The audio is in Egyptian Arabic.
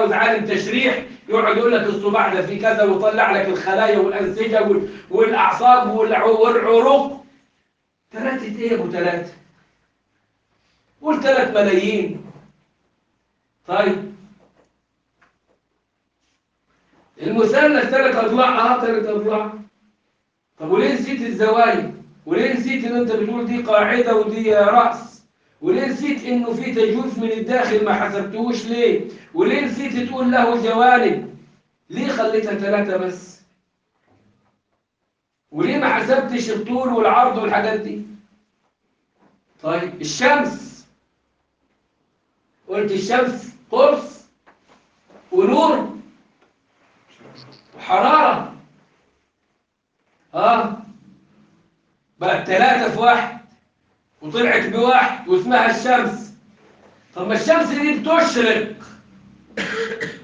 عاوز عالم تشريح يقعد يقول لك الصباع ده فيه كذا ويطلع لك الخلايا والانسجه وال- والاعصاب والع- والعروق ثلاثه ايه يا ابو ثلاثه قول ثلاث ملايين طيب المثلث ثلاث اضلاع اه ثلاث اضلاع طب وليه نسيت الزوايا وليه نسيت ان انت بتقول دي قاعده ودي راس وليه نسيت انه في تجويف من الداخل ما حسبتهوش ليه وليه نسيت تقول له جوانب ليه خليتها ثلاثه بس وليه ما حسبتش الطول والعرض والحاجات دي طيب الشمس قلت الشمس قرص ونور وحرارة اه بقت ثلاثة في واحد وطلعت بواحد واسمها الشمس طب ما الشمس دي بتشرق